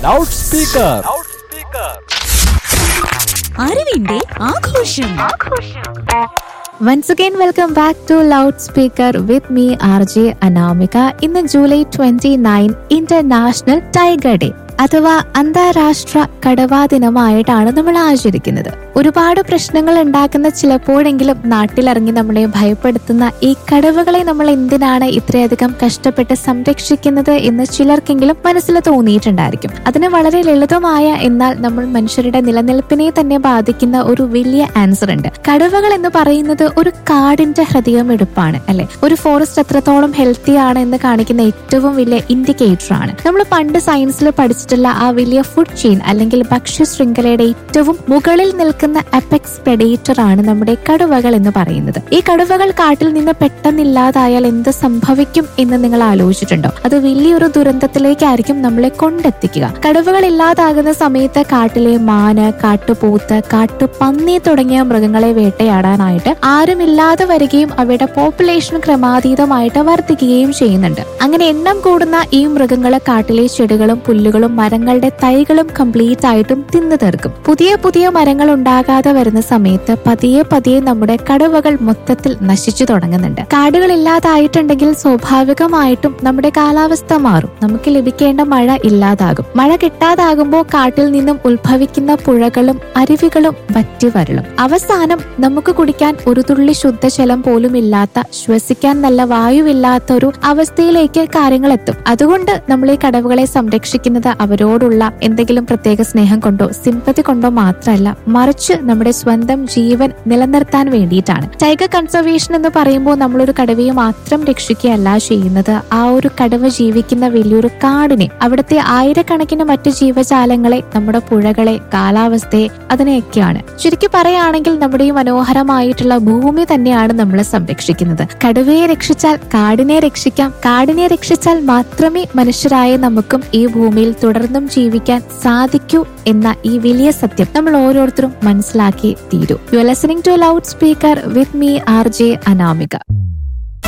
loud speaker അറിവിന്റെ ആഘോഷം once again welcome back to loud speaker with me R J Anamika ഇന്ന് July twenty nine international tiger day അഥവാ അന്താരാഷ്ട്ര കടവാ ദിനമായിട്ടാണ് നമ്മൾ ആചരിക്കുന്നത് ഒരുപാട് പ്രശ്നങ്ങൾ ഉണ്ടാക്കുന്ന ചിലപ്പോഴെങ്കിലും നാട്ടിലിറങ്ങി നമ്മളെ ഭയപ്പെടുത്തുന്ന ഈ കടവകളെ നമ്മൾ എന്തിനാണ് ഇത്രയധികം കഷ്ടപ്പെട്ട് സംരക്ഷിക്കുന്നത് എന്ന് ചിലർക്കെങ്കിലും മനസ്സിൽ തോന്നിയിട്ടുണ്ടായിരിക്കും അതിന് വളരെ ലളിതമായ എന്നാൽ നമ്മൾ മനുഷ്യരുടെ നിലനിൽപ്പിനെ തന്നെ ബാധിക്കുന്ന ഒരു വലിയ ആൻസർ ഉണ്ട് കടുവകൾ എന്ന് പറയുന്നത് ഒരു കാടിന്റെ ഹൃദയമെടുപ്പാണ് അല്ലെ ഒരു ഫോറസ്റ്റ് എത്രത്തോളം ഹെൽത്തി ആണ് എന്ന് കാണിക്കുന്ന ഏറ്റവും വലിയ ഇൻഡിക്കേറ്റർ ആണ് നമ്മൾ പണ്ട് സയൻസിൽ പഠിച്ചിട്ടുള്ള ആ വലിയ ഫുഡ് ചെയിൻ അല്ലെങ്കിൽ ഭക്ഷ്യ ശൃംഖലയുടെ ഏറ്റവും മുകളിൽ നിൽക്കുന്ന അപെക്സ് പ്രെഡേറ്റർ ആണ് നമ്മുടെ കടുവകൾ എന്ന് പറയുന്നത് ഈ കടുവകൾ കാട്ടിൽ നിന്ന് പെട്ടെന്നില്ലാതായാൽ എന്ത് സംഭവിക്കും എന്ന് നിങ്ങൾ ആലോചിച്ചിട്ടുണ്ടോ അത് വലിയൊരു ദുരന്തത്തിലേക്കായിരിക്കും നമ്മളെ കൊണ്ടെത്തിക്കുക കടുവകൾ ഇല്ലാതാകുന്ന സമയത്ത് കാട്ടിലെ മാന് കാട്ടുപോത്ത് കാട്ടുപന്നി തുടങ്ങിയ മൃഗങ്ങളെ വേട്ടയാടാനായിട്ട് ആരുമില്ലാതെ വരികയും അവയുടെ പോപ്പുലേഷൻ ക്രമാതീതമായിട്ട് വർദ്ധിക്കുകയും ചെയ്യുന്നുണ്ട് അങ്ങനെ എണ്ണം കൂടുന്ന ഈ മൃഗങ്ങളെ കാട്ടിലെ ചെടികളും പുല്ലുകളും മരങ്ങളുടെ തൈകളും കംപ്ലീറ്റ് ആയിട്ടും തിന്നു തീർക്കും പുതിയ പുതിയ മരങ്ങൾ ഉണ്ടാകാതെ വരുന്ന സമയത്ത് പതിയെ പതിയെ നമ്മുടെ കടുവകൾ മൊത്തത്തിൽ നശിച്ചു തുടങ്ങുന്നുണ്ട് കാടുകൾ ഇല്ലാതായിട്ടുണ്ടെങ്കിൽ സ്വാഭാവികമായിട്ടും നമ്മുടെ കാലാവസ്ഥ മാറും നമുക്ക് ലഭിക്കേണ്ട മഴ ഇല്ലാതാകും മഴ കിട്ടാതാകുമ്പോൾ കാട്ടിൽ നിന്നും ഉത്ഭവിക്കുന്ന പുഴകളും അരുവികളും വറ്റി വരളും അവസാനം നമുക്ക് കുടിക്കാൻ ഒരു തുള്ളി ശുദ്ധജലം പോലും ഇല്ലാത്ത ശ്വസിക്കാൻ നല്ല വായുവില്ലാത്ത ഒരു അവസ്ഥയിലേക്ക് കാര്യങ്ങൾ എത്തും അതുകൊണ്ട് നമ്മൾ ഈ കടവുകളെ സംരക്ഷിക്കുന്നത് അവരോടുള്ള എന്തെങ്കിലും പ്രത്യേക സ്നേഹം കൊണ്ടോ സിമ്പതി കൊണ്ടോ മാത്രമല്ല മറിച്ച് നമ്മുടെ സ്വന്തം ജീവൻ നിലനിർത്താൻ വേണ്ടിയിട്ടാണ് ടൈഗർ കൺസർവേഷൻ എന്ന് പറയുമ്പോൾ നമ്മളൊരു കടവയെ മാത്രം രക്ഷിക്കുകയല്ല ചെയ്യുന്നത് ആ ഒരു കടവ ജീവിക്കുന്ന വലിയൊരു കാടിനെ അവിടുത്തെ ആയിരക്കണക്കിന് മറ്റു ജീവജാലങ്ങളെ നമ്മുടെ പുഴകളെ കാലാവസ്ഥയെ അതിനെയൊക്കെയാണ് ചുരുക്കി പറയുകയാണെങ്കിൽ നമ്മുടെ ഈ മനോഹരമായിട്ടുള്ള ഭൂമി തന്നെയാണ് നമ്മൾ സംരക്ഷിക്കുന്നത് കടുവയെ രക്ഷിച്ചാൽ കാടിനെ രക്ഷിക്കാം കാടിനെ രക്ഷിച്ചാൽ മാത്രമേ മനുഷ്യരായ നമുക്കും ഈ ഭൂമിയിൽ തുടർന്നും ജീവിക്കാൻ സാധിക്കൂ എന്ന ഈ വലിയ സത്യം നമ്മൾ ഓരോരുത്തരും മനസ്സിലാക്കി തീരൂ you listening to loud speaker with me R J Anamika